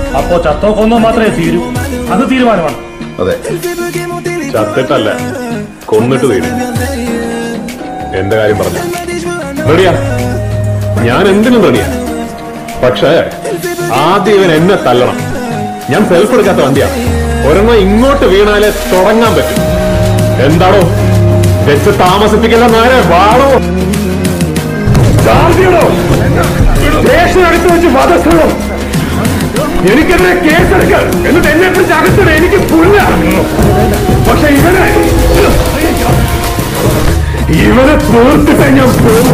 അപ്പോ ചത്തോ കൊന്നോ മാത്രമേ തീരൂ അത് തീരുമാനമാണ് അതെ ചത്തിട്ടല്ല കൊന്നിട്ട് തീരും എന്റെ കാര്യം പറഞ്ഞു റെഡിയാ ഞാൻ എന്തിനും റെഡിയാ പക്ഷേ ആദ്യം ഇവൻ എന്നെ തല്ലണം ഞാൻ സെൽഫ് എടുക്കാത്ത വണ്ടിയാ ഒരെണ്ണം ഇങ്ങോട്ട് വീണാലേ തുടങ്ങാൻ പറ്റും എന്താണോ വെച്ച് താമസിപ്പിക്കുന്ന നേരെ വാളോ ഗാന്ധിയുടെ സ്റ്റേഷൻ അടുത്ത് വെച്ച് വധസ്ഥലം എനിക്കെതിരെ കേസെടുക്ക എന്നിട്ട് എന്നെ കുറിച്ച് അകത്തിട എനിക്ക് പുല്ല പക്ഷെ ഇവനെ ഇവനെ തീർത്തിട്ട് ഞാൻ പോകും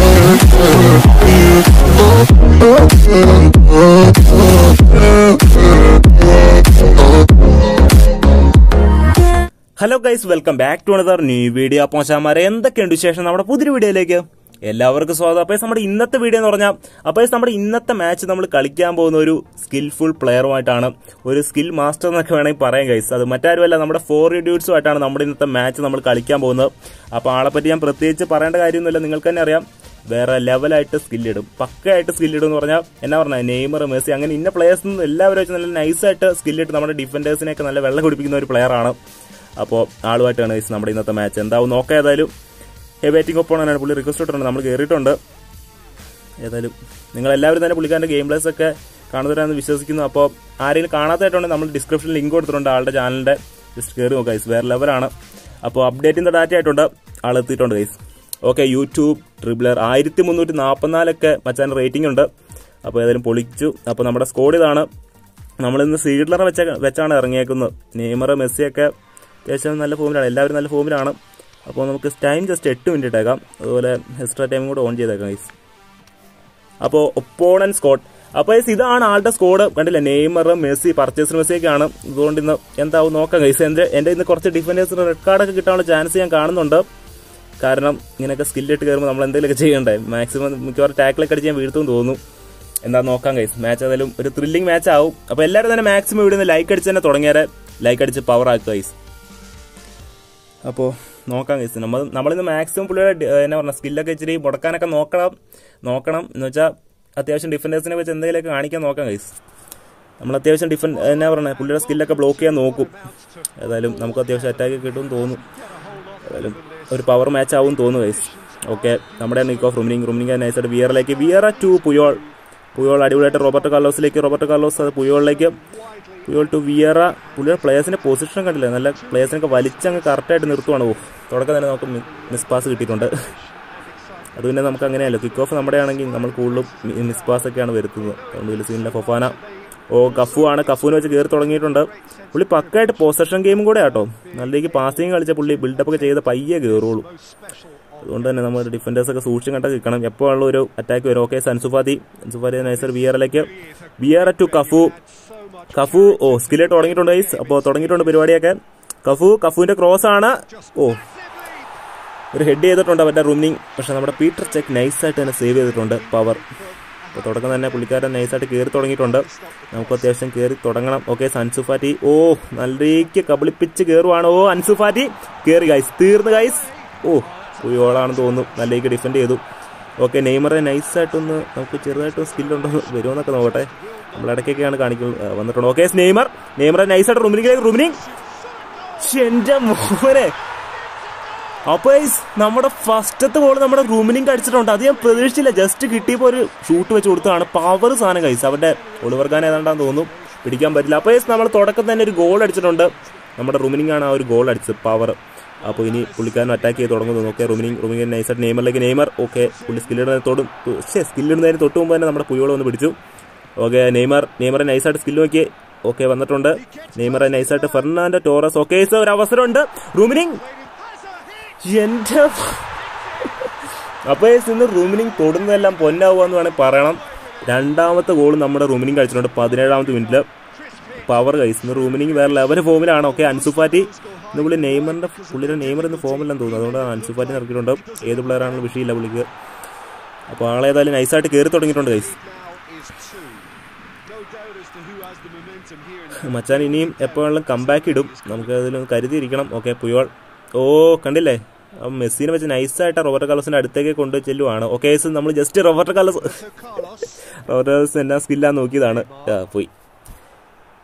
hello guys welcome back to another new video അപ്പോൾ ചാമാരെ എന്തൊക്കെയുണ്ട് വിശേഷം നമ്മുടെ പുതിയൊരു വീഡിയോയിലേക്ക് എല്ലാവർക്കും സ്വാഗതം അപ്പോൾ നമ്മുടെ ഇന്നത്തെ വീഡിയോ എന്ന് പറഞ്ഞാൽ അപ്പോൾ നമ്മുടെ ഇന്നത്തെ മാച്ച് നമ്മൾ കളിക്കാൻ പോകുന്ന ഒരു സ്കിൽഫുൾ പ്ലെയറുമായിട്ടാണ് ഒരു സ്കിൽ മാസ്റ്റർ എന്നൊക്കെ വേണമെങ്കിൽ പറയാം ഗൈസ് അത് മറ്റാരുമല്ല നമ്മുടെ ഫോർ ഡ്യൂട്സുമായിട്ടാണ് നമ്മുടെ ഇന്നത്തെ മാച്ച് നമ്മൾ കളിക്കാൻ പോകുന്നത് അപ്പോൾ ആളെ പറ്റി ഞാൻ പ്രത്യേകിച്ച് പറയേണ്ട കാര്യമൊന്നുമില്ല നിങ്ങൾക്ക് തന്നെ അറിയാം വേറെ ലെവലായിട്ട് സ്കില്ലിടും പക്കയായിട്ട് സ്കില്ലിടും എന്ന് പറഞ്ഞാൽ എന്നാ പറഞ്ഞാൽ നെയ്മർ മെസ്സി അങ്ങനെ ഇന്ന പ്ലേയേഴ്സ് എല്ലാവരും വെച്ച് നല്ല നൈസായിട്ട് സ്കില്ലിട്ട് നമ്മുടെ ഡിഫൻഡേഴ്സിനെയൊക്കെ നല്ല വെള്ളം കുടിപ്പിക്കുന്ന ഒരു പ്ലെയറാണ് അപ്പോൾ ആളുമായിട്ടാണ് ഗൈസ് നമ്മുടെ ഇന്നത്തെ മാച്ച് എന്താവും നോക്കാം ഏതായാലും ഹേ ബാറ്റിംഗ് ഒപ്പോണാണ് പുള്ളി റിക്വസ്റ്റ് ഇട്ടിട്ടുണ്ട് നമ്മൾ കയറിയിട്ടുണ്ട് ഏതായാലും നിങ്ങൾ എല്ലാവരും തന്നെ പുള്ളിക്കാരൻ്റെ ഗെയിം പ്ലേസ് ഒക്കെ കാണുന്നവരാണെന്ന് വിശ്വസിക്കുന്നു അപ്പോൾ ആരെങ്കിലും കാണാത്തതായിട്ടുണ്ടെങ്കിൽ നമ്മൾ ഡിസ്ക്രിപ്ഷനിൽ ലിങ്ക് കൊടുത്തിട്ടുണ്ട് ആളുടെ ചാനലിൻ്റെ ജസ്റ്റ് കയറി നോക്കാം ഗൈസ് വേറെ ലെവലാണ് അപ്പോൾ അപ്ഡേറ്റിൻ്റെ ഡാറ്റ ആയിട്ടുണ്ട് ആൾ എത്തിയിട്ടുണ്ട് ഗൈസ് ഓക്കെ യൂട്യൂബ് ട്രിബിളർ ആയിരത്തി മുന്നൂറ്റി നാൽപ്പത്തിനാലൊക്കെ മച്ചാൻ റേറ്റിംഗ് ഉണ്ട് അപ്പോൾ ഏതായാലും പൊളിച്ചു അപ്പോൾ നമ്മുടെ സ്കോഡ് ഇതാണ് നമ്മളിന്ന് സീഡ്ലർ വെച്ച വെച്ചാണ് ഇറങ്ങിയേക്കുന്നത് നെയ്മർ മെസ്സിയൊക്കെ അത്യാവശ്യം നല്ല ഫോമിലാണ് എല്ലാവരും നല്ല ഫോമിലാണ് അപ്പോൾ നമുക്ക് ടൈം ജസ്റ്റ് എട്ട് മിനിറ്റ് ഇട്ടേക്കാം അതുപോലെ എക്സ്ട്രാ ടൈം കൂടെ ഓൺ ചെയ്തേക്കാം ഗൈസ് അപ്പോൾ ഒപ്പോണൻ സ്കോഡ് അപ്പോൾ ഗൈസ് ഇതാണ് ആളുടെ സ്കോഡ് കണ്ടില്ല നെയ്മർ മെസ്സി പർച്ചേസ് മെസ്സിയൊക്കെയാണ് ഇതുകൊണ്ട് ഇന്ന് എന്താവും നോക്കാം ഗൈസ് എൻ്റെ എൻ്റെ ഇന്ന് കുറച്ച് ഡിഫൻഡേഴ്സിന് റെഡ് കാർഡൊക്കെ കിട്ടാനുള്ള ചാൻസ് ഞാൻ കാണുന്നുണ്ട് കാരണം ഇങ്ങനെയൊക്കെ സ്കില്ലിട്ട് കയറുമ്പോൾ നമ്മൾ എന്തെങ്കിലുമൊക്കെ ചെയ്യണ്ടേ മാക്സിമം മിക്കവാറും ടാക്കിലൊക്കെ അടിച്ച് ഞാൻ വീഴ്ത്തും തോന്നുന്നു എന്താ നോക്കാം ഗൈസ് മാച്ച് ഏതായാലും ഒരു ത്രില്ലിംഗ് മാച്ച് ആവും അപ്പോൾ എല്ലാവരും തന്നെ മാക്സിമം ഇവിടെ നിന്ന് ലൈക്ക് അടിച്ച് തന്നെ തുടങ്ങിയാൽ ലൈക്ക് അടിച്ച് പവർ ആക്കുക ഗൈസ് അപ്പോൾ നോക്കാം ഗൈസ് നമ്മൾ നമ്മളിന്ന് മാക്സിമം പുള്ളിയുടെ ഡി- എന്നാ പറഞ്ഞ സ്കില്ലൊക്കെ ഇച്ചിരി മുടക്കാനൊക്കെ നോക്കണം നോക്കണം എന്ന് വെച്ചാൽ അത്യാവശ്യം ഡിഫൻഡേഴ്സിനെ വെച്ച് എന്തെങ്കിലുമൊക്കെ കാണിക്കാൻ നോക്കാം ഗൈസ് നമ്മൾ അത്യാവശ്യം ഡിഫൻ എന്നാ പറഞ്ഞത് പുള്ളിയുടെ സ്കില്ലൊക്കെ ബ്ലോക്ക് ചെയ്യാൻ നോക്കും ഏതായാലും നമുക്ക് അത്യാവശ്യം അറ്റാക്ക് കിട്ടും തോന്നും ഏതായാലും ഒരു പവർ മാച്ച് ആവും തോന്നുന്നു ഗൈസ് ഓക്കെ നമ്മുടെ നിക്കോ റൂമിനിങ് റൂമിനിങ് നൈസായിട്ട് വിയറിലേക്ക് വിയറ ടു പുയോൾ പുയോൾ അടിപൊളിയായിട്ട് റോബർട്ടോ കാർലോസിലേക്ക് റോബർട്ടോ കാർലോസ് അത് പുയോളിലേക്ക് പുയോൾ ടു വിയറ പുള്ളിയുടെ പ്ലേയേഴ്സിന്റെ പൊസിഷൻ കണ്ടില്ല നല്ല പ്ലേയേഴ്സിനൊക്കെ വലിച്ചങ്ങ് കറക്റ്റായിട്ട് നിർത്തുവാണ് ഓ തുടക്കം തന്നെ നമുക്ക് മിസ് പാസ് കിട്ടിയിട്ടുണ്ട് അത് പിന്നെ നമുക്ക് അങ്ങനെയല്ലോ കിക്ക് ഓഫ് നമ്മുടെ ആണെങ്കിൽ നമ്മൾ കൂടുതലും മിസ് പാസ് ഒക്കെയാണ് വരുത്തുന്നത് അതുകൊണ്ട് വലിയ സീനില്ല ഫൊഫാന ഓ കഫു ആണ് കഫുവിനെ വെച്ച് കയറി തുടങ്ങിയിട്ടുണ്ട് പുള്ളി പക്കായിട്ട് പൊസഷൻ ഗെയിമും കൂടെ ആട്ടോ നല്ല രീതിക്ക് പാസിങ് കളിച്ച പുള്ളി ബിൽഡപ്പ് ഒക്കെ ചെയ്ത് പയ്യെ കയറുള്ളൂ അതുകൊണ്ട് തന്നെ നമ്മൾ ഡിഫൻഡേഴ്സ് ഒക്കെ സൂക്ഷിച്ചും കണ്ടൊക്കെ നിൽക്കണം എപ്പോഴുള്ള ഒരു അറ്റാക്ക് വരും ഓക്കെ സൻസുഫാദി സൻസുഫാദി നൈസർ വിയറിലേക്ക് വിയർ ടു കഫു കഫു ഓ സ്കില്ല് തുടങ്ങിയിട്ടുണ്ട് ഗൈസ് അപ്പോൾ തുടങ്ങിയിട്ടുണ്ട് പരിപാടിയൊക്കെ കഫു കഫുവിന്റെ ക്രോസ് ആണ് ഓ ഒരു ഹെഡ് ചെയ്തിട്ടുണ്ട് അവരുടെ റൂമിങ് പക്ഷെ നമ്മുടെ പീറ്റർ ചെക്ക് നൈസായിട്ട് തന്നെ സേവ് ചെയ്തിട്ടുണ്ട് പവർ അപ്പോൾ തുടക്കം തന്നെ പുള്ളിക്കാരൻ നൈസായിട്ട് കയറി തുടങ്ങിയിട്ടുണ്ട് നമുക്ക് അത്യാവശ്യം കയറി തുടങ്ങണം ഓക്കെ അൻസുഫാറ്റി ഓ നല്ല രീതിക്ക് കബളിപ്പിച്ച് കയറുവാണ് ഓ അൻസുഫാറ്റി കയറി ഗൈസ് തീർന്ന് ഗൈസ് ഓ പുയോളാണെന്ന് തോന്നുന്നു നല്ല രീതിക്ക് ഡിഫെൻഡ് ചെയ്തു ഓക്കെ നെയ്മറെ നൈസായിട്ടൊന്ന് നമുക്ക് ചെറുതായിട്ടൊന്ന് സ്കില്ലുണ്ടോ വരുമോന്നൊക്കെ നോക്കട്ടെ നമ്മൾ ഇടയ്ക്കൊക്കെയാണ് കാണിക്കുന്നത് ആ, വന്നിട്ടുണ്ട് ഓക്കെ നെയ്മർ നെയ്മറെ നൈസായിട്ട് റൂമിനിലേക്ക് റൂമിനിങ് എന്റെ മോനെ അപ്പൊ guys, നമ്മുടെ ഫസ്റ്റത്തെ ഗോൾ നമ്മുടെ റൂമിനിങ് അടിച്ചിട്ടുണ്ട് അത് ഞാൻ പ്രതീക്ഷിച്ചില്ല ജസ്റ്റ് കിട്ടിയപ്പോൾ ഒരു ഷൂട്ട് വെച്ച് കൊടുത്തതാണ് പവർ സാധനം കൈസ് അവരുടെ ഒളിവർഗാൻ ഏതാണ്ടാന്ന് തോന്നുന്നു പിടിക്കാൻ പറ്റില്ല അപ്പോൾ guys, നമ്മൾ തുടക്കം തന്നെ ഒരു ഗോൾ അടിച്ചിട്ടുണ്ട് നമ്മുടെ റൂമിനിങ് ആണ് ആ ഒരു ഗോൾ അടിച്ചത് പവർ അപ്പോൾ ഇനി പുള്ളിക്കാരൻ അറ്റാക്ക് ചെയ്ത് തുടങ്ങുന്നു ഓക്കെ റൂമിനിങ് റൂമിനിങ് നൈസായിട്ട് നെയ്മറിലേക്ക് നെയ്മർ ഓക്കെ പുള്ളി സ്കില്ലിടുന്നതിന് തൊട്ട് പക്ഷേ സ്കില്ലിടുന്നതിന് തൊട്ട് മുമ്പ് തന്നെ നമ്മുടെ പുയോളം ഒന്ന് പിടിച്ചു ഓക്കെ നെയ്മർ നെയ്മറെ നൈസായിട്ട് സ്കില്ല് നോക്കി ഓക്കെ വന്നിട്ടുണ്ട് നെയ്മറെ നൈസായിട്ട് ഫെർണാൻഡോ ടോറസ് ഓക്കെ ഒരു അവസരമുണ്ട് റൂമിനിങ് എന്റെ അപ്പൊ guys, ഇന്ന് റൂമിനിങ് തൊടുന്നതെല്ലാം പൊന്നാവുകയെന്ന് വേണമെങ്കിൽ പറയണം രണ്ടാമത്തെ ഗോൾ നമ്മുടെ റൂമിനിങ് കഴിച്ചിട്ടുണ്ട് പതിനേഴാമത്തെ മിനിറ്റിൽ പവർ കൈസ് ഇന്ന് റൂമിനിങ് വേറെ ലെവൽ ഫോമിലാണ് ഓക്കെ അൻസുഫാറ്റി ഇന്ന് പുള്ളി നെയ്മറിന്റെ പുള്ളിയുടെ നെയ്മർ ഇന്ന് ഫോമില്ലെന്ന് തോന്നുന്നു അതുകൊണ്ടാണ് അൻസുഫാറ്റി ഇറക്കിയിട്ടുണ്ട് ഏത് പ്ലെയറാണെങ്കിലും വിഷയമില്ല പുള്ളിക്ക് അപ്പോൾ ആളേതായാലും നൈസായിട്ട് കയറി തുടങ്ങിയിട്ടുണ്ട് കൈസ് മച്ചാൻ ഇനിയും എപ്പോഴും കമ്പാക്ക് ഇടും നമുക്ക് അതിലൊന്ന് കരുതിയിരിക്കണം ഓക്കെ പുയോൾ ഓ കണ്ടില്ലേ ആ മെസ്സിനെ വെച്ച് നൈസായിട്ട് റോബർട്ടോ കാർലോസിന്റെ അടുത്തേക്ക് കൊണ്ട് ചെല്ലുവാണ് ഓക്കെ നമ്മൾ just Roberto Carlos Roberto Carlos എന്നാ സ്കില്ലാന്ന് നോക്കിയതാണ് ആ, പോയി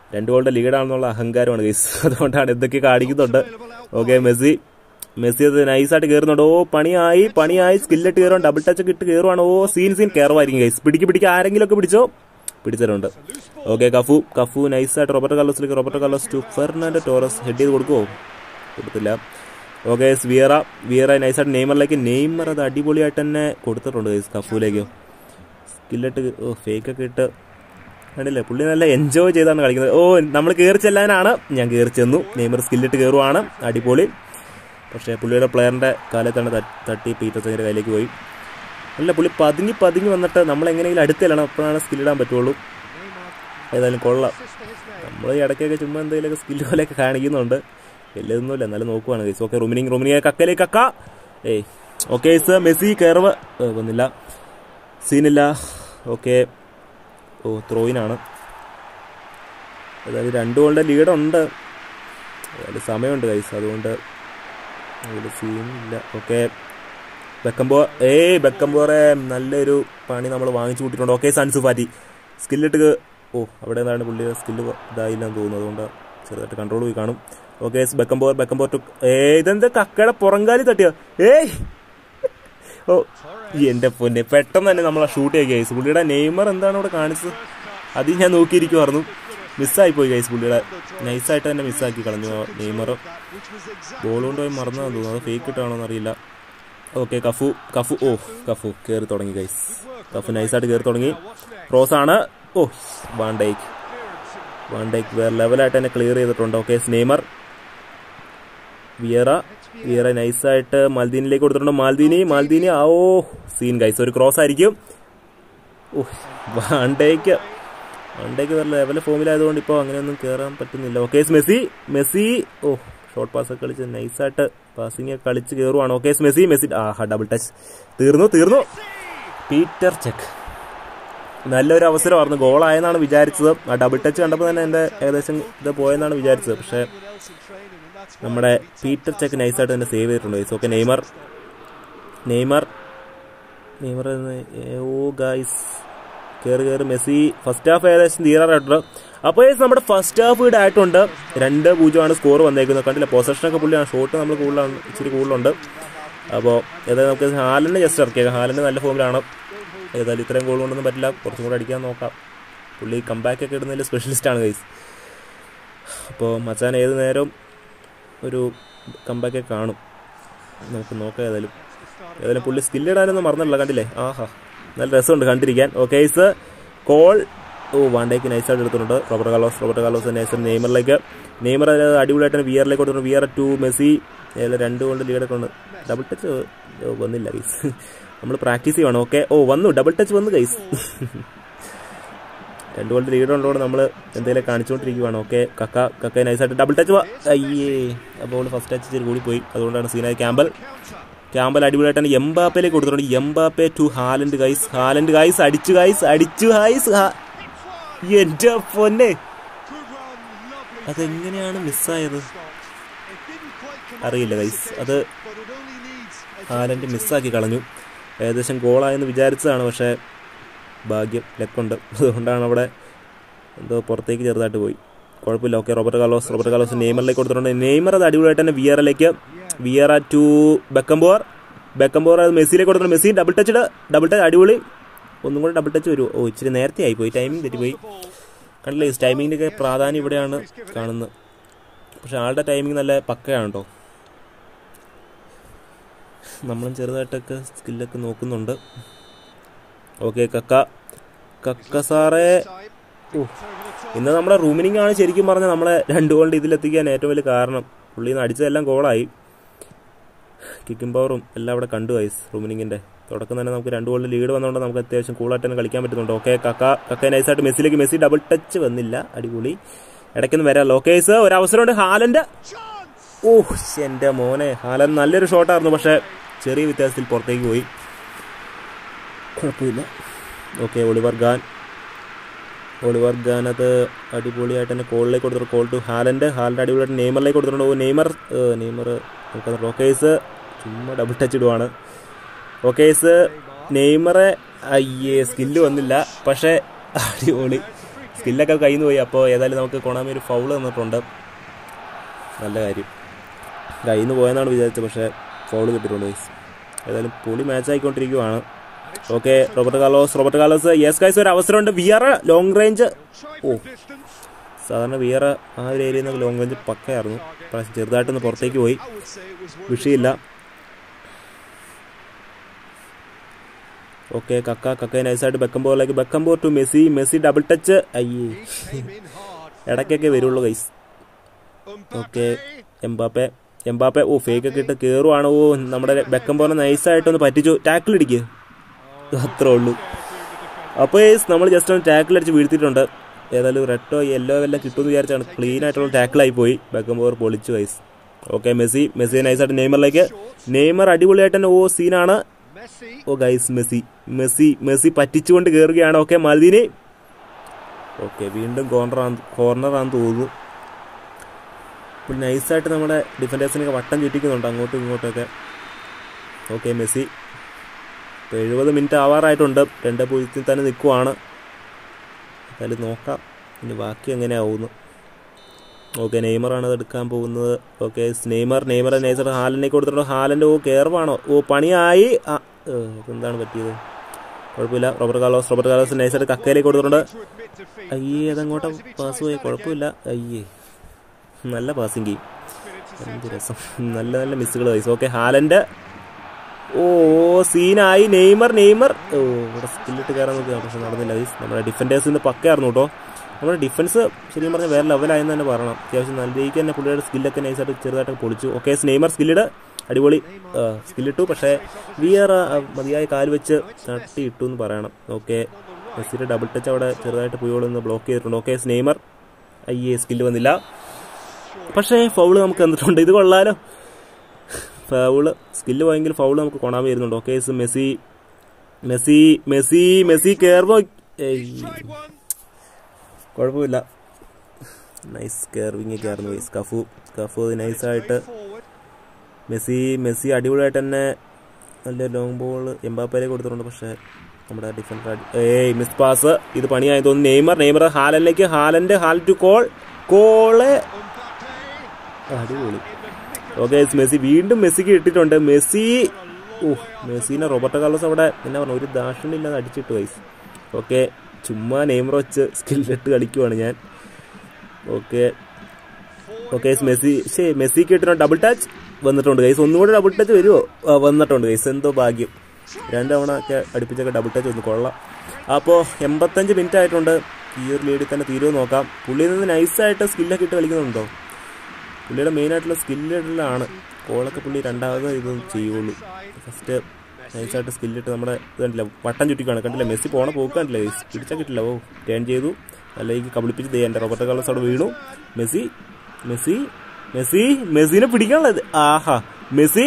രണ്ട് ഗോളിന്റെ ലീഡാണെന്നുള്ള അഹങ്കാരമാണ് ഗൈസ് അതുകൊണ്ടാണ് എന്തൊക്കെ കാണിക്കുന്നുണ്ട് ഓക്കെ മെസ്സി മെസ്സി അത് നൈസായിട്ട് കയറുന്നുണ്ട് ഓ പണിയായി പണിയായി സ്കില്ലിട്ട് കയറും ഡബിൾ ടച്ച് ഒക്കെ ഇട്ട് കയറുവാണ് ഓ സീൻ സീൻ കയറുമായിരിക്കും ഗൈസ് പിടിക്ക് പിടിക്ക് ആരെങ്കിലും ഒക്കെ പിടിച്ചോ പിടിച്ചിട്ടുണ്ട് ഓക്കെ കഫു കഫു നൈസായിട്ട് റോബർട്ടോ കാർലോസിലേക്ക് Roberto Carlos to Fernando Torres head ചെയ്ത് കൊടുക്കുമോ കൊടുത്തില്ല ഓക്കെ വിയറ വിയറ നൈസായിട്ട് നെയ്മറിലേക്ക് നെയ്മർ അത് അടിപൊളിയായിട്ട് തന്നെ കൊടുത്തിട്ടുണ്ട് ഗൈസ് കഫുവിലേക്ക് സ്കില്ലിട്ട് ഓ ഫേക്കൊക്കെ ഇട്ട് കണ്ടില്ലേ പുള്ളി നല്ല എൻജോയ് ചെയ്താണ് കളിക്കുന്നത് ഓ നമ്മൾ കയറി ചെല്ലാനാണ് ഞാൻ കയറി ചെന്നു നെയ്മർ സ്കില്ലിട്ട് കയറുവാണ് അടിപൊളി പക്ഷേ പുള്ളിയുടെ പ്ലെയറിൻ്റെ കാലത്താണ് ത- തട്ടി പീറ്റർ സെങ്ങിൻ്റെ കയ്യിലേക്ക് പോയി അല്ല പുള്ളി പതുങ്ങി പതുങ്ങി വന്നിട്ട് നമ്മൾ എങ്ങനെയെങ്കിലും അടുത്തില്ലണം അപ്പോഴാണ് സ്കില്ലിടാൻ പറ്റുള്ളൂ ഏതായാലും കൊള്ളാം നമ്മൾ ഈ ഇടയ്ക്കൊക്കെ ചുമ്മാ എന്തെങ്കിലുമൊക്കെ സ്കില്ല് പോലെയൊക്കെ കാണിക്കുന്നുണ്ട് വലിയതൊന്നുമില്ല എന്നാലും നോക്കുവാണ് ഗൈസ് ഓക്കെ റുമിനിങ് റുമിനിങ് കക്കലേക്ക് കക്ക ഏയ് ഓക്കെ സർ മെസ്സി കയറുവ് ഏ, വന്നില്ല സീനില്ല ഓക്കെ ഓ ത്രോയിനാണ് ഏതായാലും രണ്ട് ഗോളിൻ്റെ ലീഡുണ്ട് ഏതായാലും സമയമുണ്ട് കൈസ് അതുകൊണ്ട് അതിൽ സീനില്ല ഓക്കെ ബെക്കംബോ ഏയ് ബെക്കംബോറെ നല്ലൊരു പണി നമ്മൾ വാങ്ങിച്ചു കൂട്ടിയിട്ടുണ്ട് ഓക്കെ സൺസ് ഫാറ്റി സ്കില്ലിട്ട് ക- ഓ അവിടെ നിന്നാണ് പുള്ളി സ്കില്ല് ഇതായില്ലെന്ന് തോന്നുന്നു അതുകൊണ്ട് ചെറുതായിട്ട് കൺട്രോൾ പോയി കാണും ഓക്കെ ബെക്കംബോർ ബെക്കംബോർ ടു ഏ ഇതെന്താ കക്കയുടെ പുറങ്കാലി തട്ടിയോ ഏയ് ഓ ഈ എന്റെ പൊന്നെ പെട്ടെന്ന് തന്നെ നമ്മൾ ഷൂട്ട് ചെയ്യുക ഗൈസ് പുള്ളിയുടെ നെയ്മർ എന്താണ് ഇവിടെ കാണിച്ചത് അത് ഞാൻ നോക്കിയിരിക്കുമായിരുന്നു മിസ്സായി പോയി ഗൈസ് പുള്ളിയുടെ നൈസായിട്ട് തന്നെ മിസ്സാക്കി കളഞ്ഞു ആ നെയ്മർ ബോൾ കൊണ്ടുപോയി മറന്നതാന്ന് തോന്നുന്നു അത് ഫേക്ക് ഇട്ടാണോ എന്നറിയില്ല ഓക്കെ കഫു കഫു ഓ കഫു കയറി തുടങ്ങി ഗൈസ് കഫു നൈസായിട്ട് കയറി തുടങ്ങി ക്രോസ് ആണ് ഓ വാൻ ഡൈക്ക് വാൻ ഡൈക്ക് വേറെ ലെവലായിട്ട് തന്നെ ക്ലിയർ ചെയ്തിട്ടുണ്ട് ഓക്കെ നെയ്മർ വിയറ വിയറ നൈസായിട്ട് മാൽദീനിലേക്ക് കൊടുത്തിട്ടുണ്ട് മാൽദീനി മാൽദീനി ആ ഓ സീൻ ഗൈസ് ഒരു ക്രോസ് ആയിരിക്കും ഓ വണ്ടേക്ക് വണ്ടേക്ക് വേറെ ലെവൽ ഫോമിലായതുകൊണ്ട് ഇപ്പോൾ അങ്ങനെയൊന്നും കയറാൻ പറ്റുന്നില്ല ഓക്കെ മെസ്സി മെസ്സി ഓ ഷോർട്ട് പാസ് ഒക്കെ കളിച്ച് നൈസായിട്ട് പാസിംഗ് ഒക്കെ കളിച്ച് കയറുവാണ് ഓക്കെ മെസ്സി മെസ്സി ആ ഡബിൾ ടച്ച് തീർന്നു തീർന്നു പീറ്റർ ചെക്ക് നല്ലൊരു അവസരമായിരുന്നു ഗോളായെന്നാണ് വിചാരിച്ചത് ആ ഡബിൾ ടച്ച് കണ്ടപ്പോൾ തന്നെ എൻ്റെ ഏകദേശം ഇത് പോയെന്നാണ് വിചാരിച്ചത് പക്ഷേ നമ്മുടെ പീറ്റർ ചെക്ക് നൈസായിട്ട് തന്നെ സേവ് ചെയ്തിട്ടുണ്ട് guys okay Neymar Neymar Neymar എന്ന് ഏ- ഓ ഗൈസ് കയറി കയറി മെസ്സി ഫസ്റ്റ് ഹാഫ് ഏകദേശം തീരാറായിട്ടുണ്ട് അപ്പോൾ guys, നമ്മുടെ ഫസ്റ്റ് ഹാഫ് ഇവിടെ ആയിട്ടുണ്ട് രണ്ട് പൂജ്യമാണ് സ്കോർ വന്നേക്കുന്നത് കണ്ടില്ല പൊസഷനൊക്കെ പുള്ളിയാണ് ഷോട്ട് നമ്മൾ കൂടുതലാണ് ഇച്ചിരി കൂടുതലുണ്ട് അപ്പോൾ ഏതായാലും നമുക്ക് ഹാലൻ്റെ ജസ്റ്റ് ഇറക്കിയേക്കാം ഹാലൻ്റെ നല്ല ഫോമിലാണ് ഏതായാലും ഇത്രയും ഗോൾ കൊണ്ടൊന്നും പറ്റില്ല കുറച്ചും കൂടെ അടിക്കാൻ നോക്കാം പുള്ളി കമ്പാക്ക് ഒക്കെ ഇടുന്നതിൽ സ്പെഷ്യലിസ്റ്റാണ് ഗൈസ് അപ്പോൾ മച്ചാൻ ഏത് നേരവും ഒരു കമ്പാക്ക് കാണും നമുക്ക് നോക്കാം ഏതായാലും ഏതായാലും പുള്ളി സ്കില്ലിടാനൊന്നും മറന്നില്ല കണ്ടില്ലേ ആഹാ നല്ല രസമുണ്ട് കണ്ടിരിക്കാൻ ഓക്കെ ഐസ് കോൾ ഓ വാണ്ടേക്ക് നൈസായിട്ട് എടുത്തിട്ടുണ്ട് Robert Carlos Robert Carlos nice നെയ്മറിലേക്ക് നെയ്മർ അത് അടിപൊളിയായിട്ട് തന്നെ വിയറിലേക്ക് കൊടുത്തിട്ടുണ്ട് വിയർ ടു മെസ്സി ഏതായാലും രണ്ട് കൊണ്ട് ലീഡൊക്കെ ഉണ്ട് ഡബിൾ ടച്ച് വന്നില്ല ഗൈസ് നമ്മൾ പ്രാക്ടീസ് ചെയ്യണം ഓക്കെ ഓ വന്നു ഡബിൾ ടച്ച് വന്നു ഗൈസ് രണ്ട് ഗോളിന്റെ ലീഡ് ഉള്ളതുകൊണ്ട് നമ്മൾ എന്തെങ്കിലും കാണിച്ചുകൊണ്ടിരിക്കുവാണ് ഓക്കെ കക്ക കക്ക നൈസായിട്ട് ഡബിൾ ടച്ച് അയ്യേ അപ്പോൾ ഫസ്റ്റ് ടച്ച് ഇച്ചിരി കൂടി പോയി അതുകൊണ്ടാണ് സീനായി ക്യാമ്പൽ ക്യാമ്പൽ അടിപൊളിയായിട്ടാണ് എംബാപ്പയിലേക്ക് കൊടുത്തിട്ടുണ്ട് Mbappe to Haaland guys Haaland guys അടിച്ചു ഗൈസ് അടിച്ചു ഗൈസ് എന്റെ പൊന്നെ അതെങ്ങനെയാണ് മിസ്സായത് അറിയില്ല ഗൈസ് അത് ഹാലൻഡ് മിസ്സാക്കി കളഞ്ഞു ഏകദേശം ഗോളായെന്ന് വിചാരിച്ചതാണ് പക്ഷേ ഭാഗ്യം ലക്കുണ്ട് അതുകൊണ്ടാണ് അവിടെ എന്തോ പുറത്തേക്ക് ചെറുതായിട്ട് പോയി കുഴപ്പമില്ല okay Robert Carlos Robert Carlos നെയ്മറിലേക്ക് കൊടുത്തിട്ടുണ്ട് നെയ്മർ അത് അടിപൊളിയായിട്ട് തന്നെ വിയറിലേക്ക് വിയറ ടു ബെക്കംബോർ ബെക്കംബോർ അത് മെസ്സിയിലേക്ക് കൊടുത്തിട്ടുണ്ട് Messi double touch double touch അടിപൊളി ഒന്നും കൂടെ ഡബിൾ ടച്ച് വരുമോ ഓ ഇച്ചിരി നേരത്തെ ആയിപ്പോയി ടൈമിംഗ് തെറ്റിപ്പോയി കണ്ടില്ലേ ടൈമിങ്ങിൻ്റെ ഒക്കെ പ്രാധാന്യം ഇവിടെയാണ് കാണുന്നത് പക്ഷെ ആളുടെ ടൈമിംഗ് നല്ല പക്കയാണ് കേട്ടോ നമ്മളും ചെറുതായിട്ടൊക്കെ സ്കില്ലൊക്കെ നോക്കുന്നുണ്ട് ഓക്കെ കക്ക കക്ക സാറേ ഓ ഇന്ന് നമ്മുടെ റൂമിനിങ് ആണ് ശരിക്കും പറഞ്ഞാൽ നമ്മളെ രണ്ട് ഗോളിൻ്റെ ഇതിലെത്തിക്കാൻ ഏറ്റവും വലിയ കാരണം പുള്ളിയിൽ നിന്ന് അടിച്ചതെല്ലാം ഗോളായി കിക്കിംഗ് പവറും എല്ലാം അവിടെ കണ്ടു വൈസ് റൂമിനിങ്ങിൻ്റെ തുടക്കം തന്നെ നമുക്ക് രണ്ട് ഗോളിൻ്റെ ലീഡ് വന്നതുകൊണ്ട് നമുക്ക് അത്യാവശ്യം കൂളായിട്ട് തന്നെ കളിക്കാൻ പറ്റുന്നുണ്ട് ഓക്കെ കക്ക കക്ക നൈസായിട്ട് മെസ്സിലേക്ക് മെസ്സി ഡബിൾ ടച്ച് വന്നില്ല അടിപൊളി ഇടയ്ക്കൊന്നും വരാമല്ലോ ഓക്കെ സർ ഒരു അവസരമുണ്ട് ഹാലൻ്റെ ഓ എൻ്റെ മോനെ ഹാലൻ നല്ലൊരു ഷോട്ടായിരുന്നു പക്ഷേ ചെറിയ വ്യത്യാസത്തിൽ പുറത്തേക്ക് പോയി കുഴപ്പമില്ല okay Oliver Kahn Oliver Kahn അത് അടിപൊളിയായിട്ട് തന്നെ കോളിലേക്ക് കൊടുത്തിട്ടുണ്ട് കോൾ ടു ഹാലൻ്റെ ഹാലൻ്റെ അടിപൊളിയായിട്ട് നെയ്മറിലേക്ക് കൊടുത്തിട്ടുണ്ട് ഓ നെയ്മർ ഏഹ്, നെയ്മർ നമുക്ക് റോക്കേസ് ചുമ്മാ ഡബിൾ ടച്ച് ഇടുവാണ് റോക്കേസ് നെയ്മറെ അയ്യേ സ്കില്ല് വന്നില്ല പക്ഷേ അടിപൊളി സ്കില്ലൊക്കെ കയ്യിൽ നിന്ന് പോയി അപ്പോൾ ഏതായാലും നമുക്ക് കൊണാമി ഒരു ഫൗള് തന്നിട്ടുണ്ട് നല്ല കാര്യം കയ്യിൽ നിന്ന് പോയെന്നാണ് വിചാരിച്ചത് പക്ഷേ ഫൗള് കിട്ടിയിട്ടുണ്ട് ഗൈസ് ഏതായാലും പൊളി മാച്ച് ആയിക്കൊണ്ടിരിക്കുവാണ് okay Robert Carlos Robert Carlos yes guys ഒരു അവസരമുണ്ട് വിയർ ലോങ് റേഞ്ച് ഓ സാധാരണ വിയർ ആ ഒരു ഏരിയയിൽ നിന്ന് ലോങ് റേഞ്ച് പക്കയായിരുന്നു പക്ഷേ ചെറുതായിട്ടൊന്ന് പുറത്തേക്ക് പോയി വിഷയമില്ല ഓക്കെ കക്ക കക്ക നൈസായിട്ട് ബെക്കംബോറിലേക്ക് Beckenbauer to Messi Messi double touch അയ്യേ ഇടയ്ക്കൊക്കെ വരുള്ളൂ ഗൈസ് ഓക്കെ എംബാപ്പെ എംബാപ്പെ ഓ ഫേക്ക് ഒക്കെ ഇട്ട് കയറുവാണ് ഓ നമ്മുടെ ബെക്കംബോറിനെ നൈസായിട്ടൊന്ന് പറ്റിച്ചു ടാക്കിൾ ഇടിക്കുക അത്രേ ഉള്ളൂ അപ്പോൾ നമ്മൾ ജസ്റ്റ് ഒന്ന് ടാക്കിൾ അടിച്ച് വീഴ്ത്തിയിട്ടുണ്ട് ഏതായാലും റെഡോ യെല്ലോ എല്ലാം കിട്ടുമെന്ന് വിചാരിച്ചാണ് ക്ലീൻ ആയിട്ടുള്ള ടാക്കിളായി പോയി ബെക്കംബോർ പൊളിച്ചു വൈസ് ഓക്കെ മെസ്സി മെസ്സി നൈസായിട്ട് നെയ്മറിലേക്ക് നെയ്മർ അടിപൊളിയായിട്ട് തന്നെ ഓ സീനാണ് ഓ ഗൈസ് മെസ്സി മെസ്സി മെസ്സി പറ്റിച്ചുകൊണ്ട് കയറുകയാണ് ഓക്കെ മൽദീനി ഓക്കെ വീണ്ടും കോർണറാന്ന് കോർണറാന്ന് തോന്നുന്നു ഇപ്പോൾ നൈസായിട്ട് നമ്മുടെ ഡിഫൻഡേഴ്സിനൊക്കെ വട്ടം ചുറ്റിക്കുന്നുണ്ട് അങ്ങോട്ടും ഇങ്ങോട്ടൊക്കെ ഓക്കെ മെസ്സി ഇപ്പോൾ എഴുപത് മിനിറ്റ് ആവാറായിട്ടുണ്ട് രണ്ട് പൂജ്യത്തിൽ തന്നെ നിൽക്കുവാണ് എന്തായാലും നോക്കാം ഇനി ബാക്കി എങ്ങനെയാവുന്നു ഓക്കെ നെയ്മറാണ് അത് എടുക്കാൻ പോകുന്നത് ഓക്കെ നെയ്മർ നെയ്മർ നൈസർ ഹാലനെ കൊടുത്തിട്ടുണ്ട് ഹാലൻ്റെ ഓ കയറുവാണോ ഓ പണിയായി ആ ഏ, ഇതെന്താണ് പറ്റിയത് കുഴപ്പമില്ല റോബർട്ട് കാർലോസ് റോബർട്ട് കാർലോസ് നൈസായിട്ട് കക്കയിലേക്ക് കൊടുത്തിട്ടുണ്ട് അയ്യേ അതങ്ങോട്ട് പാസ് പോയി കുഴപ്പമില്ല അയ്യേ നല്ല പാസിംഗ് ഗെയിം എന്ത് രസം നല്ല നല്ല മിസ്സുകൾ വൈസ് ഓക്കെ ഹാലൻ്റെ ഓ സീനായി നെയ്മർ നെയ്മർ ഓ ഇവിടെ സ്കില്ലിട്ട് കയറാൻ നോക്കുക പക്ഷെ നടന്നില്ല ഗൈസ് നമ്മുടെ ഡിഫൻഡേഴ്സ് ഇന്ന് പക്കയായിരുന്നു കേട്ടോ നമ്മുടെ ഡിഫൻസ് ശരിക്കും പറഞ്ഞാൽ വേറെ ലെവലായെന്ന് തന്നെ പറയണം അത്യാവശ്യം നല്ല രീതിക്ക് തന്നെ പുള്ളിയുടെ സ്കില്ലൊക്കെ നൈസായിട്ട് ചെറുതായിട്ട് പൊളിച്ചു ഓക്കെ നെയ്മർ സ്കില്ലിട് അടിപൊളി സ്കില്ലിട്ടു പക്ഷേ വിയർ മതിയായ കാല് വെച്ച് തട്ടി ഇട്ടു എന്ന് പറയണം ഓക്കെ മെസ്സിയുടെ ഡബിൾ ടച്ച് അവിടെ ചെറുതായിട്ട് പുയോളൊന്ന് ബ്ലോക്ക് ചെയ്തിട്ടുണ്ട് ഓക്കെ നെയ്മർ അയ്യേ സ്കില്ല് വന്നില്ല പക്ഷേ ഫൗള് നമുക്ക് തന്നിട്ടുണ്ട് ഇത് കൊള്ളാലോ ഫൗള് സ്കില്ല് പോയെങ്കിൽ ഫൗള് നമുക്ക് കൊണാൻ വരുന്നുണ്ട് okay Messi Messi Messi Messi കയറുമ്പോ കുഴപ്പമില്ല നൈസ് കയർവിങ് ഒക്കെ ആയിരുന്നു പോയി സ്കഫു സ്കഫു നൈസായിട്ട് മെസ്സി മെസ്സി അടിപൊളിയായിട്ട് തന്നെ നല്ല ലോങ് ബോൾ എംബാപ്പയിലെ കൊടുത്തിട്ടുണ്ട് പക്ഷേ നമ്മുടെ ഡിഫൻഡർ ഏയ് മിസ് പാസ് ഇത് പണിയായി തോന്നുന്നു നെയ്മർ നെയ്മർ ഹാലനിലേക്ക് ഹാലൻ്റെ ഹാൽ ടു കോൾ കോള് അടിപൊളി ഓക്കെ മെസ്സി വീണ്ടും മെസ്സിക്ക് ഇട്ടിട്ടുണ്ട് മെസ്സി ഓ മെസ്സിനെ റോബർട്ടോ കാർലോസ് അവിടെ എന്നാ പറഞ്ഞു ഒരു ദാക്ഷിണില്ലാതെ അടിച്ചിട്ട് വൈസ് ഓക്കെ ചുമ്മാ നെയ്മർ വെച്ച് സ്കില്ലിട്ട് കളിക്കുവാണ് ഞാൻ ഓക്കെ ഓക്കെ മെസ്സി ശേ മെസ്സിക്ക് ഇട്ടിട്ടുണ്ട് ഡബിൾ ടച്ച് വന്നിട്ടുണ്ട് ഗൈസ് ഒന്നുകൂടെ ഡബിൾ ടച്ച് വരുമോ ആ, വന്നിട്ടുണ്ട് ഗൈസ് എന്തോ ഭാഗ്യം രണ്ട് തവണ ഒക്കെ അടുപ്പിച്ചൊക്കെ ഡബിൾ ടച്ച് ഒന്ന് കൊള്ളാം അപ്പോൾ എൺപത്തഞ്ച് മിനിറ്റ് ആയിട്ടുണ്ട് ഈ ഒരു ലീഡിൽ തന്നെ തീരുമോ നോക്കാം പുള്ളിയിൽ നിന്ന് നൈസായിട്ട് സ്കില്ലൊക്കെ ഇട്ട് കളിക്കുന്നുണ്ടോ പുള്ളിയുടെ മെയിൻ ആയിട്ടുള്ള സ്കില്ലിലാണ് കോളൊക്കെ പുള്ളി രണ്ടാമത് ഇത് ചെയ്യുള്ളൂ ഫസ്റ്റ് നൈസായിട്ട് സ്കില്ലിട്ട് നമ്മുടെ ഇത് കണ്ടില്ല വട്ടം ചുറ്റിക്കാണ് കണ്ടില്ല മെസ്സി പോണ പോക്ക് കണ്ടില്ല പിടിച്ചാൽ കിട്ടില്ല ഓ ടേൺ ചെയ്തു അല്ലെങ്കിൽ കബളിപ്പിച്ച് ദേ എൻ്റെ റോബർട്ടോ കാർലോസ് അവിടെ വീണു മെസ്സി മെസ്സി മെസ്സി മെസ്സിനെ പിടിക്കാനുള്ളത് ആഹാ മെസ്സി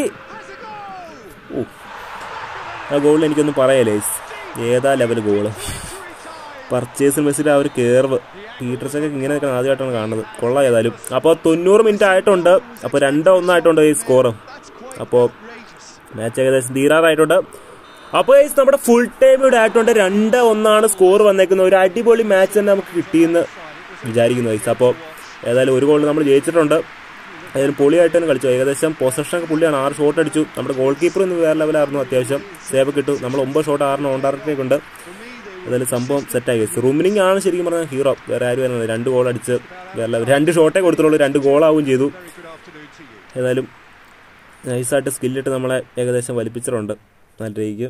ഓ ആ ഗോളിൽ എനിക്കൊന്നും പറയാലേ ഏതാ ലെവൽ ഗോള് പർച്ചേസ് മെസ്സിയുടെ ആ ഒരു കേർവ് പീറ്റർസൊക്കെ ഇങ്ങനെ നിൽക്കണം ആദ്യമായിട്ടാണ് കാണുന്നത് കൊള്ളാം ഏതായാലും അപ്പോൾ തൊണ്ണൂറ് മിനിറ്റ് ആയിട്ടുണ്ട് അപ്പോൾ രണ്ടോ ഒന്നായിട്ടുണ്ട് ഈ സ്കോർ അപ്പോൾ മാച്ച് ഏകദേശം തീരാറായിട്ടുണ്ട് അപ്പോൾ ഗൈസ് നമ്മുടെ ഫുൾ ടൈം ഇവിടെ ആയിട്ടുണ്ട് രണ്ട് ഒന്നാണ് സ്കോർ വന്നേക്കുന്നത് ഒരു അടിപൊളി മാച്ച് തന്നെ നമുക്ക് കിട്ടിയെന്ന് വിചാരിക്കുന്നു ഗൈസ് അപ്പോൾ ഏതായാലും ഒരു ഗോൾ നമ്മൾ ജയിച്ചിട്ടുണ്ട് ഏതായാലും പൊളിയായിട്ട് തന്നെ കളിച്ചു ഏകദേശം പൊസഷനൊക്കെ പുള്ളിയാണ് ആറ് ഷോട്ട് അടിച്ചു നമ്മുടെ ഗോൾ കീപ്പർ ഇന്ന് വേറെ ലെവലായിരുന്നു അത്യാവശ്യം സേവ് കിട്ടും നമ്മൾ ഒമ്പത് ഷോട്ട് ആറിന് ഓൺ ടാർഗറ്റൊക്കെ ഉണ്ട് ഏതായാലും സംഭവം സെറ്റായി ഗൈസ് റൂമിനിങ് ആണ് ശരിക്കും പറഞ്ഞാൽ ഹീറോ വേറെ ആരും വരുന്നത് രണ്ട് ഗോൾ അടിച്ച് വേറെ level. രണ്ട് ഷോട്ടേ കൊടുത്തുള്ളൂ രണ്ട് ഗോളാവുകയും ചെയ്തു ഏതായാലും നൈസായിട്ട് സ്കില്ലിട്ട് നമ്മളെ ഏകദേശം വലിപ്പിച്ചിട്ടുണ്ട് നല്ല രീതിക്ക്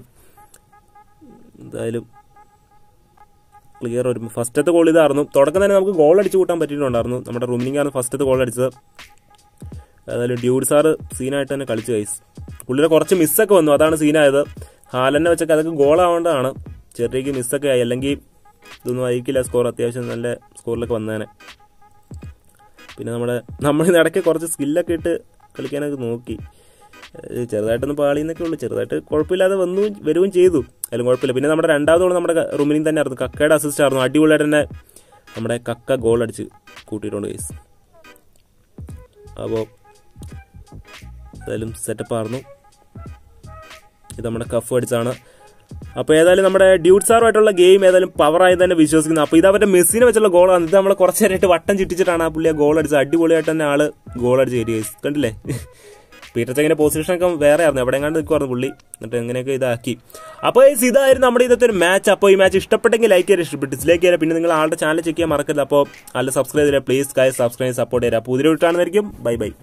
എന്തായാലും ക്ലിയർ ഒരു ഫസ്റ്റത്തെ ഗോൾ ഇതായിരുന്നു തുടക്കം തന്നെ നമുക്ക് ഗോൾ അടിച്ച് കൂട്ടാൻ പറ്റിയിട്ടുണ്ടായിരുന്നു നമ്മുടെ റൂമിനിങ് ആണ് ഫസ്റ്റത്തെ ഗോൾ അടിച്ചത് ഏതായാലും ഡ്യൂഡ് സാറ് സീനായിട്ട് തന്നെ കളിച്ചു കൈസ് പുള്ളിയുടെ കുറച്ച് മിസ്സൊക്കെ വന്നു അതാണ് സീനായത് ഹാലന്നെ വെച്ചൊക്കെ അതൊക്കെ ഗോളാവേണ്ടതാണ് ചെറിയക്ക് മിസ്സൊക്കെ ആയി അല്ലെങ്കിൽ ഇതൊന്നും ആയിരിക്കില്ല സ്കോർ അത്യാവശ്യം നല്ല സ്കോറിലൊക്കെ വന്നേനെ പിന്നെ നമ്മുടെ നമ്മൾ ഇടയ്ക്ക് കുറച്ച് സ്കില്ലൊക്കെ ഇട്ട് കളിക്കാനൊക്കെ നോക്കി ഏഹ് ചെറുതായിട്ടൊന്ന് പാളിയെന്നൊക്കെ ഉള്ളൂ ചെറുതായിട്ട് കുഴപ്പമില്ലാതെ വന്നു വരികയും ചെയ്തു അതിലും കുഴപ്പമില്ല പിന്നെ നമ്മുടെ രണ്ടാമത് ഗോൾ നമ്മുടെ റൂമിനിൽ തന്നെ ആയിരുന്നു കക്കയുടെ അസിസ്റ്റ് ആയിരുന്നു അടിപൊളിയായിട്ട് തന്നെ നമ്മുടെ കക്ക ഗോൾ അടിച്ച് കൂട്ടിയിട്ടുണ്ട് കേസ് അപ്പോൾ എന്തായാലും സെറ്റപ്പ് ആയിരുന്നു ഇത് നമ്മുടെ കഫ് അടിച്ചാണ് അപ്പോൾ ഏതായാലും നമ്മുടെ ഡ്യൂട്ട് സാറുമായിട്ടുള്ള ഗെയിം ഏതായാലും പവറായി തന്നെ വിശ്വസിക്കുന്നു അപ്പോൾ ഇത് അവരുടെ മെസ്സിനെ വെച്ചുള്ള ഗോളാണ് ഇത് നമ്മൾ കുറച്ച് നേരമായിട്ട് വട്ടം ചുറ്റിച്ചിട്ടാണ് ആ പുള്ളി ആ ഗോൾ അടിച്ചത് അടിപൊളിയായിട്ട് തന്നെ ആള് ഗോൾ അടിച്ച് കയറി guys. കണ്ടില്ലേ പീറ്റർ ചെങ്ങിന്റെ പൊസിഷൻ ഒക്കെ വേറെ ആയിരുന്നു എവിടെ എങ്ങാണ്ട് നിൽക്കുമായിരുന്നു പുള്ളി എന്നിട്ട് എങ്ങനെയൊക്കെ ഇതാക്കി അപ്പോൾ guys, ഇതായിരുന്നു നമ്മുടെ ഇന്നത്തെ ഒരു മാച്ച് അപ്പോൾ ഈ മാച്ച് ഇഷ്ടപ്പെട്ടെങ്കിൽ ലൈക്ക് ചെയ്യാൻ ഇഷ്ടപ്പെട്ടു ഡിസ്ലൈക്ക് ചെയ്യാൻ പിന്നെ നിങ്ങൾ ആളുടെ ചാനൽ ചെക്ക് ചെയ്യാൻ മറക്കരുത് അപ്പോൾ അല്ല സബ്സ്ക്രൈബ് ചെയ്യുക പ്ലീസ് കായ് സബ്സ്ക്രൈബ് സപ്പോർട്ട് ചെയ്യുക പുതിയ വീട്ടാണെന്നായിരിക്കും ബൈ ബൈ